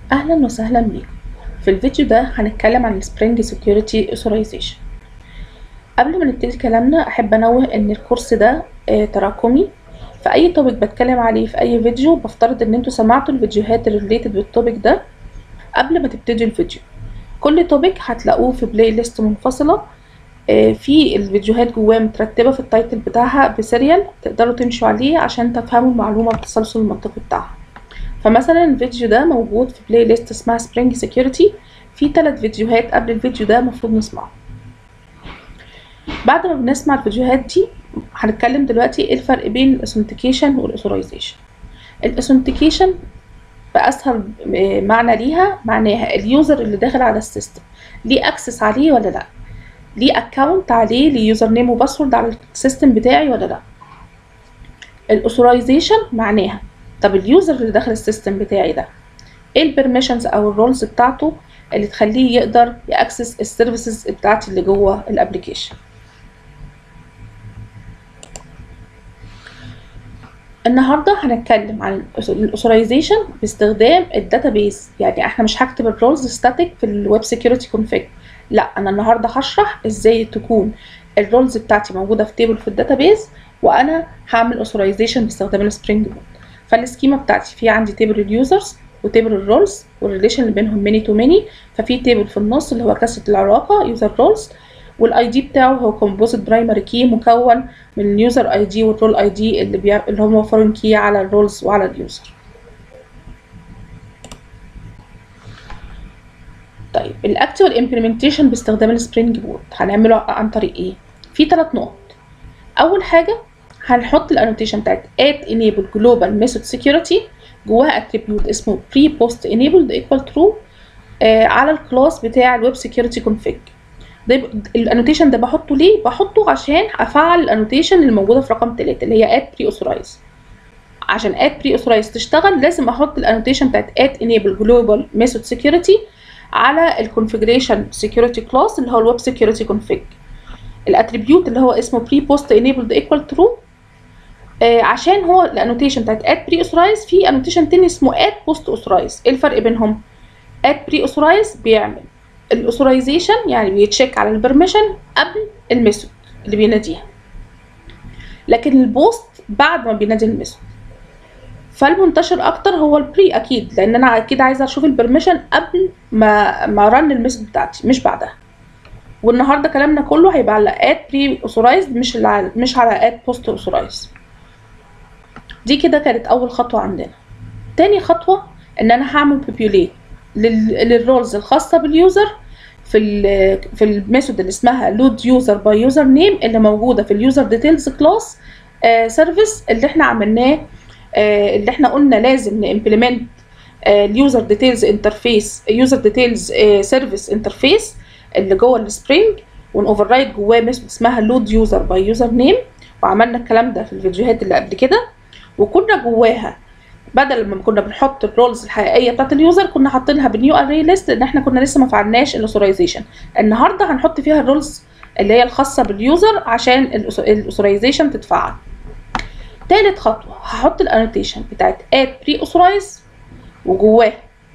أهلا وسهلا بيكم في الفيديو ده هنتكلم عن Spring Security Authorization قبل ما نبتدي كلامنا أحب أنوه إن الكورس ده آه، تراكمي فأي توبيك بتكلم عليه في أي فيديو بفترض إن انتوا سمعتوا الفيديوهات اللي ريليتد بالتوبيك ده قبل ما تبتدوا الفيديو كل توبيك هتلاقوه في بلاي ليست منفصلة آه، في الفيديوهات جواه مترتبة في التايتل بتاعها بسيريال تقدروا تمشوا عليه عشان تفهموا المعلومة بالتسلسل المنطقي بتاعها فمثلا الفيديو ده موجود في بلاي ليست اسمها سبرينج سيكيورتي في ثلاث فيديوهات قبل الفيديو ده المفروض نسمعه بعد ما بنسمع الفيديوهات دي هنتكلم دلوقتي ايه الفرق بين الاثنتيكيشن والاثورايزيشن الاثنتيكيشن باسهل معنى ليها معناها اليوزر اللي داخل على السيستم ليه اكسس عليه ولا لا ليه اكونت عليه ليه يوزر نيم وباسورد على السيستم بتاعي ولا لا الاثورايزيشن معناها طب اليوزر اللي داخل السيستم بتاعي ده ايه البرميشنز او الرولز بتاعته اللي تخليه يقدر ياكسس السيرفيسز بتاعتي اللي جوه الابلكيشن النهارده هنتكلم عن الاثورايزيشن باستخدام الداتابيز يعني احنا مش هكتب الرولز ستاتيك في الويب سكيورتي كونفيج لا انا النهارده هشرح ازاي تكون الرولز بتاعتي موجوده في تيبل في الداتابيز وانا هعمل اثورايزيشن باستخدام السبرينج بوت فالسكيما بتاعتي في عندي تيبل اليوزرز وتيبل الرولز والريليشن اللي بينهم ماني تو ماني ففي تيبل في النص اللي هو كاسة العلاقة يوزر رولز والاي دي بتاعه هو كومبوزيت برايمري كي مكون من اليوزر اي دي والرول اي دي اللي بي... اللي هم فورين كي على الرولز وعلى اليوزر طيب الاكتوال امبلمنتيشن باستخدام السبرينج بوت هنعمله عن طريق ايه في ثلاث نقط اول حاجه هنحط الانوتيشن بتاعت add enable global method security جواها اتريبيوت اسمه pre post enabled equal true آه على الكلاس بتاع الويب سكيورتي config ده الانوتيشن ده بحطه ليه بحطه عشان افعل الانوتيشن اللي موجوده في رقم 3 اللي هي add pre authorize عشان add pre authorize تشتغل لازم احط الانوتيشن بتاعت add enable global method security على الكونفيجريشن security class اللي هو الويب security config الاتريبيوت اللي هو اسمه pre post enabled equal true آه عشان هو الانوتيشن بتاعت اد بري اوثرايز في انوتيشن تاني اسمه اد بوست اوثرايز ايه الفرق بينهم اد بري اوثرايز بيعمل الاوثرايزيشن يعني بيتشيك على البرميشن قبل الميثود اللي بيناديها لكن البوست بعد ما بينادي الميثود فالمنتشر اكتر هو البري اكيد لان انا اكيد عايزه اشوف البرميشن قبل ما ما رن الميثود بتاعتي مش بعدها والنهارده كلامنا كله هيبقى على اد بري اوثرايز مش على مش على اد بوست اوثرايز دي كده كانت اول خطوه عندنا تاني خطوه ان انا هعمل بوبيوليت للرولز الخاصه باليوزر في ال في الميثود اللي اسمها لود يوزر باي يوزر نيم اللي موجوده في اليوزر ديتيلز كلاس سيرفيس اللي احنا عملناه آه اللي احنا قلنا لازم نimplement اليوزر ديتيلز انترفيس يوزر ديتيلز سيرفيس انترفيس اللي جوه السبرينج ونوفر رايت جواه ميثود اسمها لود يوزر باي يوزر نيم وعملنا الكلام ده في الفيديوهات اللي قبل كده وكنا جواها بدل ما كنا بنحط الرولز الحقيقيه بتاعت اليوزر كنا حاطينها بنيو اري ليست لان احنا كنا لسه ما فعلناش الاثورايزيشن النهارده هنحط فيها الرولز اللي هي الخاصه باليوزر عشان الاثورايزيشن تتفعل تالت خطوه هحط الانوتيشن بتاعت اد بري اوثرايز وجواه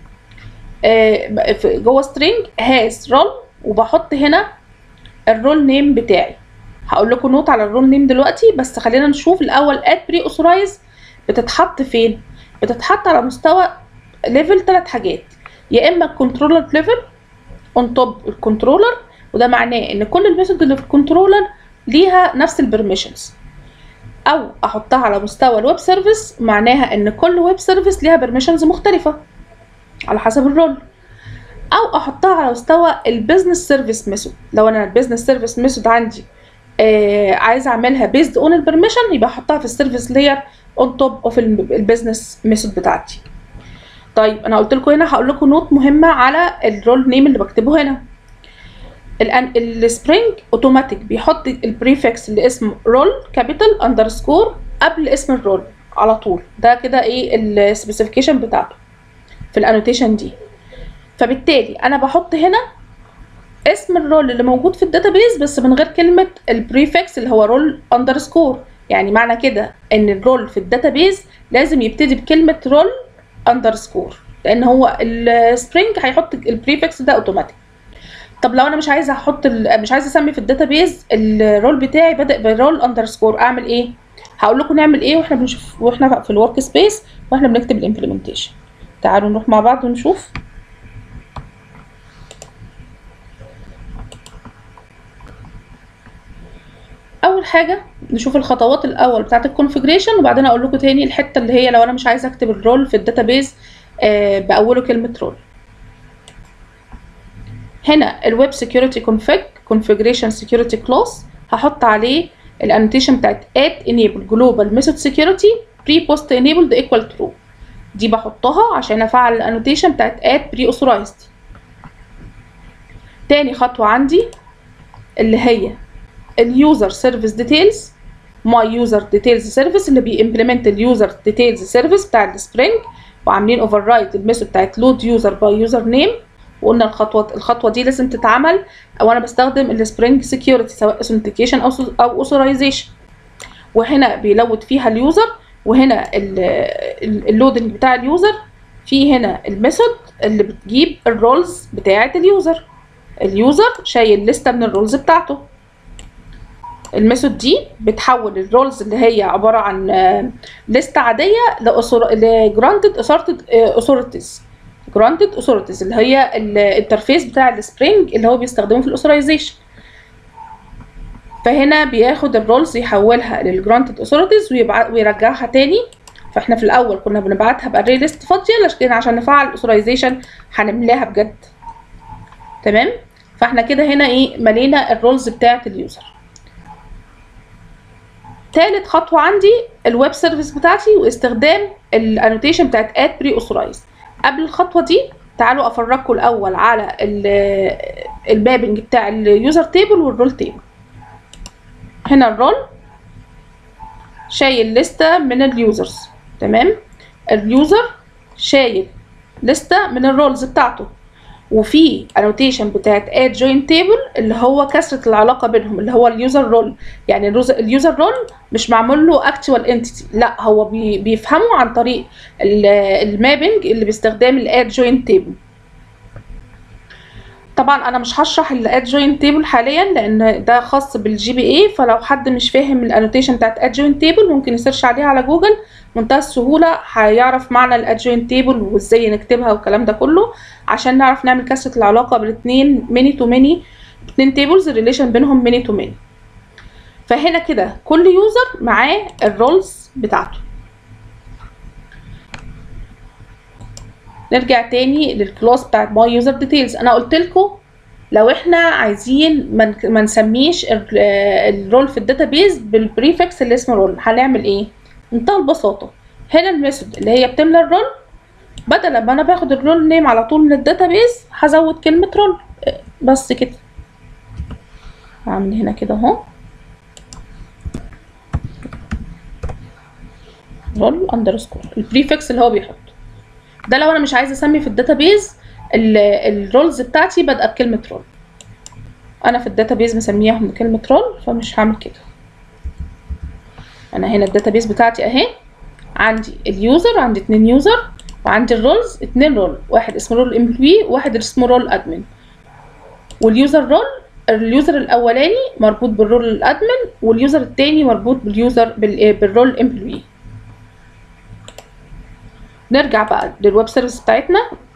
آه جوه سترينج هاز رول وبحط هنا الرول نيم بتاعي هقول لكم نوت على الرول نيم دلوقتي بس خلينا نشوف الاول اد بري اوثرايز بتتحط فين بتتحط على مستوى ليفل ثلاث حاجات يا اما الكنترولر ليفل اون توب الكنترولر وده معناه ان كل الميثود اللي في الكنترولر ليها نفس البرميشنز او احطها على مستوى الويب سيرفيس معناها ان كل ويب سيرفيس ليها برميشنز مختلفه على حسب الرول او احطها على مستوى البيزنس سيرفيس ميثود لو انا البيزنس سيرفيس ميثود عندي آه عايزه اعملها بيزد اون البرميشن يبقى احطها في السيرفيس لاير اون توب اوف البيزنس ميثود بتاعتي طيب انا قلت لكم هنا هقول لكم نوت مهمه على الرول نيم اللي بكتبه هنا السبرينج اوتوماتيك بيحط البريفكس اللي اسمه رول كابيتال اندرسكور قبل اسم الرول على طول ده كده ايه السبيسيفيكيشن بتاعته في الانوتيشن دي فبالتالي انا بحط هنا اسم الرول اللي موجود في الداتابيز بس من غير كلمة البريفكس اللي هو رول اندرسكور يعني معنى كده ان الرول في الداتابيز لازم يبتدي بكلمة رول اندرسكور لان هو السبرينج هيحط البريفكس ده اوتوماتيك طب لو انا مش عايزه احط ال- مش عايزه اسمي في الداتابيز الرول بتاعي بادئ بالرول اندرسكور اعمل ايه هقول لكم نعمل ايه واحنا بنشوف واحنا في الورك سبيس واحنا بنكتب الامبلمنتيشن تعالوا نروح مع بعض ونشوف اول حاجه نشوف الخطوات الاول بتاعه الكونفيجريشن وبعدين اقول لكم تاني الحته اللي هي لو انا مش عايزه اكتب الرول في الداتابيز آه باوله كلمه رول هنا الويب سكيورتي كونفيج كونفيجريشن سكيورتي كلاس هحط عليه الانوتيشن بتاعت add enable global method security pre post enabled equal true دي بحطها عشان افعل الانوتيشن بتاعت add pre authorized تاني خطوة عندي اللي هي اليوزر سيرفيس ديتيلز ماي يوزر ديتيلز سيرفيس اللي بيمبلمنت اليوزر ديتيلز سيرفيس بتاع السبرينج وعاملين اوفر رايت الميثود بتاعت لود يوزر باي يوزر نيم وقلنا الخطوه الخطوه دي لازم تتعمل او انا بستخدم السبرينج سكيورتي سواء اثنتيكيشن او او اوثرايزيشن وهنا بيلود فيها اليوزر وهنا اللودنج بتاع اليوزر في هنا الميثود اللي بتجيب الرولز بتاعه اليوزر اليوزر شايل لستة من الرولز بتاعته الميثود دي بتحول الرولز اللي هي عبارة عن لستة عادية لجرانتد اثورتيز جرانتد اثورتيز اللي هي الانترفيس بتاع السبرينج اللي هو بيستخدمه في الاثورايزيشن فهنا بياخد الرولز يحولها للجرانتد اثورتيز ويرجعها تاني فاحنا في الاول كنا بنبعتها باري ليست فاضيه لكن عشان نفعل الاثورايزيشن هنملاها بجد تمام فاحنا كده هنا ايه ملينا الرولز بتاعه اليوزر تالت خطوة عندي الويب سيرفيس بتاعتي واستخدام الانوتيشن بتاعت اد بري اوثرايز قبل الخطوة دي تعالوا افرجكم الاول على المابنج بتاع اليوزر تيبل والرول تيبل هنا الرول شايل لستة من اليوزرز تمام اليوزر شايل لستة من الرولز بتاعته وفي انوتيشن بتاعت اد جوين تيبل اللي هو كسره العلاقه بينهم اللي هو اليوزر رول يعني اليوزر رول مش معمول له اكتوال انتيتي لا هو بي بيفهمه عن طريق المابنج اللي باستخدام الاد جوين تيبل طبعا انا مش هشرح الاد جوين تيبل حاليا لان ده خاص بالجي بي اي فلو حد مش فاهم الانوتيشن بتاعت اد جوين تيبل ممكن يسيرش عليها على جوجل منتهى السهوله هيعرف معنى الاد جوين تيبل وازاي نكتبها والكلام ده كله عشان نعرف نعمل كسره العلاقه بالاثنين ميني تو ميني اتنين تيبلز الريليشن بينهم ميني تو ميني فهنا كده كل يوزر معاه الرولز بتاعته نرجع تاني للكلاس بتاعت ماي يوزر ديتيلز انا قلت لكم لو احنا عايزين ما نسميش الرول في الداتابيز بالبريفكس اللي اسمه رول هنعمل ايه منتهى البساطه هنا الميثود اللي هي بتملى الرول بدل ما انا باخد الرول نيم على طول من الداتابيز هزود كلمه رول بس كده هعمل هنا كده اهو رول اندرسكور البريفكس اللي هو بيحطه ده لو انا مش عايزه اسمي في الداتابيز الرولز بتاعتي بادئه بكلمه رول انا في الداتابيز مسمياهم بكلمه رول فمش هعمل كده انا هنا الداتابيز بتاعتي اهي عندي اليوزر عندي اتنين يوزر وعندي الرولز اتنين رول واحد اسمه رول امبلوي وواحد اسمه رول ادمن واليوزر رول اليوزر الاولاني مربوط بالرول الادمن واليوزر التاني مربوط باليوزر بالرول امبلوي نرجع بقى للويب سيرفيس بتاعتنا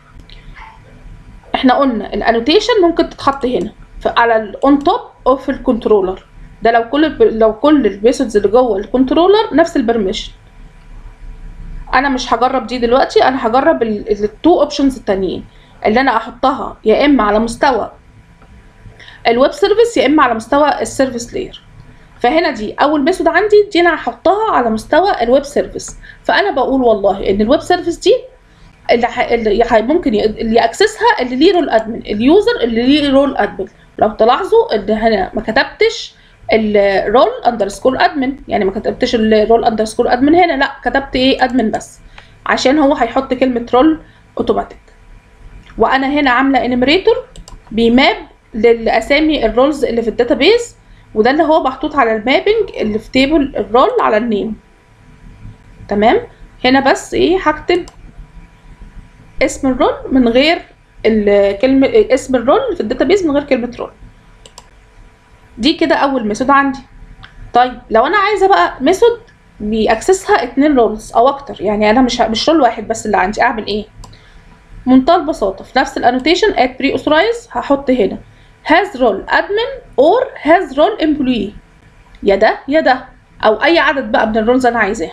احنا قلنا الانوتيشن ممكن تتحط هنا على الاون توب اوف الكنترولر ده لو كل لو كل الميثودز اللي جوه الكنترولر نفس البرميشن انا مش هجرب دي دلوقتي انا هجرب التو اوبشنز التانيين اللي انا احطها يا اما على مستوى الويب سيرفيس يا اما على مستوى السيرفيس لاير فهنا دي اول ميثود عندي دي انا هحطها على مستوى الويب سيرفيس فانا بقول والله ان الويب سيرفيس دي اللي, ح... اللي ح... ممكن ي... اللي اكسسها اللي ليه رول ادمن اليوزر اللي ليه رول ادمن لو تلاحظوا ان هنا ما كتبتش الرول اندرسكور ادمن يعني ما كتبتش الرول اندرسكور ادمن هنا لا كتبت ايه ادمن بس عشان هو هيحط كلمه رول اوتوماتيك وانا هنا عامله انيميريتور بيماب للاسامي الرولز اللي في الداتابيز وده اللي هو محطوط على المابنج اللي في تيبل الرول على النيم تمام هنا بس ايه هكتب اسم الرول من غير الكلمه اسم الرول في الداتابيز من غير كلمه رول دي كده اول ميثود عندي طيب لو انا عايزه بقى ميثود بيأكسسها اتنين رولز او اكتر يعني انا مش مش رول واحد بس اللي عندي اعمل ايه منتهى البساطه في نفس الانوتيشن at pre authorize هحط هنا has role admin or has role employee يا ده يا ده او اي عدد بقى من الرولز انا عايزاها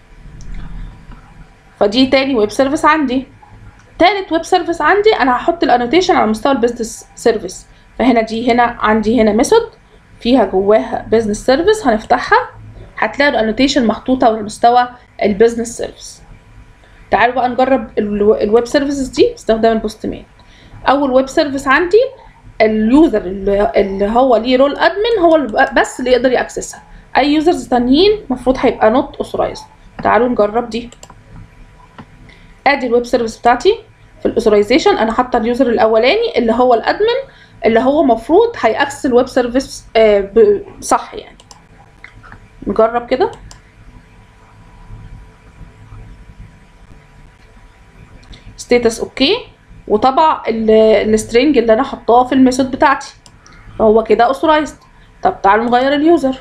فدي تاني ويب سيرفيس عندي تالت ويب سيرفيس عندي انا هحط الانوتيشن على مستوى البيزنس سيرفيس فهنا دي هنا عندي هنا ميثود فيها جواها بيزنس سيرفيس هنفتحها هتلاقي الانوتيشن محطوطه على مستوى البيزنس سيرفيس تعالوا بقى نجرب الويب سيرفيسز دي باستخدام البوستمان اول ويب سيرفيس عندي اليوزر اللي اللي هو ليه رول ادمن هو اللي بس اللي يقدر ياكسسها اي يوزرز تانيين المفروض هيبقى نوت اوثرايزد تعالوا نجرب دي ادي الويب سيرفيس بتاعتي في الاوثرايزيشن انا حاطه اليوزر الاولاني اللي هو الادمن اللي هو المفروض هيأكسس الويب سيرفيس صح يعني نجرب كده ستيتس اوكي وطبع السترينج اللي انا حطاه في الميثود بتاعتي فهو كده اوثرايزد طب تعالوا نغير اليوزر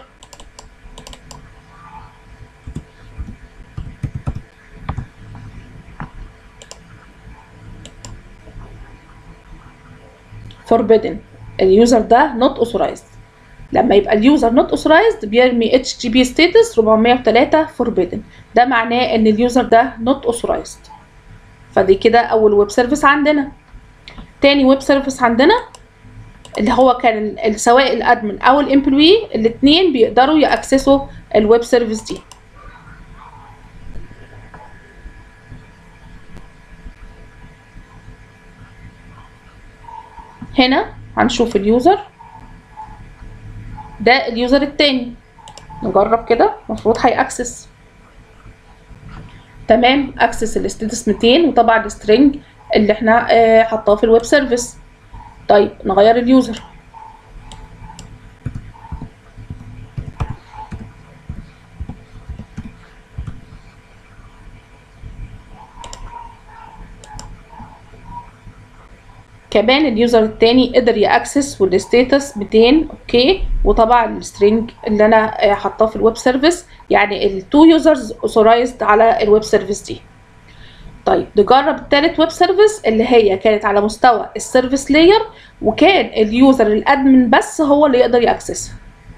forbidden اليوزر ده not authorized لما يبقى اليوزر not authorized بيرمي HTTP status 403 forbidden ده معناه ان اليوزر ده not authorized فدي كده اول ويب سيرفيس عندنا تاني ويب سيرفيس عندنا اللي هو كان ال- سواء الادمن او الامبلوي الاثنين بيقدروا ياكسسوا الويب سيرفيس دي هنا هنشوف اليوزر ده اليوزر التاني نجرب كده المفروض هيأكسس تمام اكسس الستاتس 200 وطبعا السترنج اللي احنا آه، حطاه في الويب سيرفيس طيب نغير اليوزر كمان اليوزر التاني قدر ياكسس والستاتس 200 اوكي وطبعا السترينج اللي انا آه، حاطاه في الويب سيرفيس يعني التو يوزرز اوثرايزد على الويب سيرفيس دي طيب نجرب التالت ويب سيرفيس اللي هي كانت على مستوى السيرفيس لاير وكان اليوزر الادمن بس هو اللي يقدر ياكسسها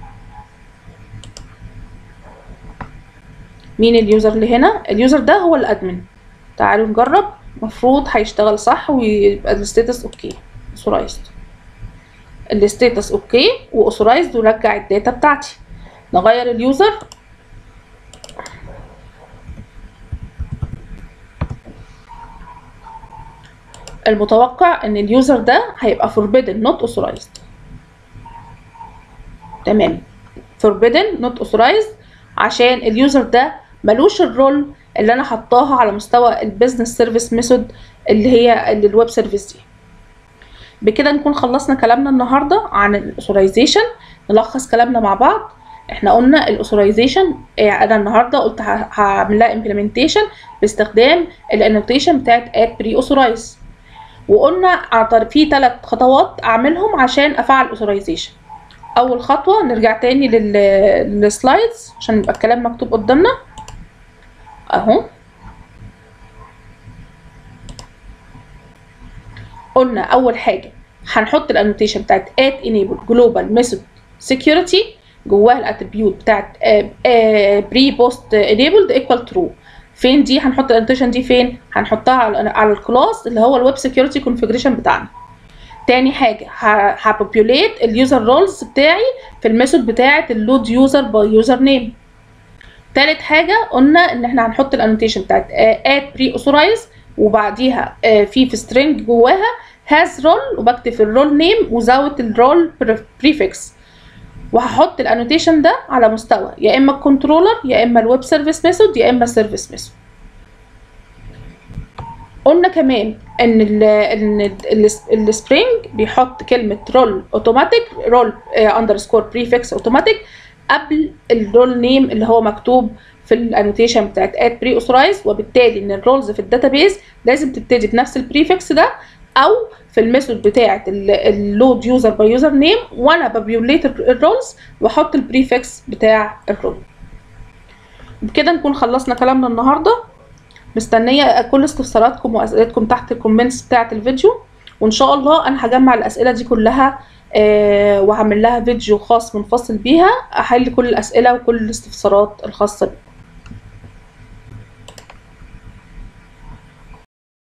مين اليوزر اللي هنا اليوزر ده هو الادمن تعالوا نجرب المفروض هيشتغل صح ويبقى الستاتس اوكي اوثرايزد الستاتس اوكي واوثرايزد ورجع الداتا بتاعتي نغير اليوزر المتوقع ان اليوزر ده هيبقى forbidden not authorized تمام forbidden not authorized عشان اليوزر ده ملوش الرول اللي انا حطاها على مستوى البيزنس سيرفيس ميثود اللي هي اللي الويب سيرفيس دي بكده نكون خلصنا كلامنا النهارده عن الاوثرايزيشن نلخص كلامنا مع بعض احنا قلنا الاوثرايزيشن انا النهارده قلت ه- هعمل لها امبلمنتيشن باستخدام الانوتيشن بتاعت اد بري اوثرايز وقلنا عن طريق- في ثلاث خطوات اعملهم عشان افعل اوثرايزيشن اول خطوه نرجع تاني لل... للسلايدز عشان يبقى الكلام مكتوب قدامنا اهو قلنا اول حاجه هنحط الانوتيشن بتاعت at enable global method security جواها الاتريبيوت بتاعت بري بوست enabled equal true فين دي هنحط الانوتيشن دي فين هنحطها على على الكلاس اللي هو الويب سكيورتي كونفيجريشن بتاعنا تاني حاجه هبوبيوليت اليوزر رولز بتاعي في الميثود بتاعه اللود يوزر باي يوزر نيم تالت حاجه قلنا ان احنا هنحط الانوتيشن بتاعت اد بري اوثرايز وبعديها آه، في في سترينج جواها هاز رول وبكتب الرول نيم وزود الرول بريفكس وهحط الانوتيشن ده على مستوى يا اما الكنترولر يا اما الويب سيرفيس ميثود يا اما السيرفيس ميثود قلنا كمان ان ال ان السبرينج بيحط كلمه رول اوتوماتيك رول اندرسكور بريفكس اوتوماتيك قبل الرول نيم اللي هو مكتوب في الانوتيشن بتاعت اد بري اوثرايز وبالتالي ان الرولز في الداتابيز لازم تبتدي بنفس البريفكس ده او في الميثود بتاعه اللود يوزر باي يوزر نيم وانا ببيوليت الرولز واحط البريفكس بتاع الرول بكده نكون خلصنا كلامنا النهارده مستنيه كل استفساراتكم واسئلتكم تحت الكومنتس بتاعه الفيديو وان شاء الله انا هجمع الاسئله دي كلها آه وهعمل لها فيديو خاص منفصل بيها احل كل الاسئله وكل الاستفسارات الخاصه بيها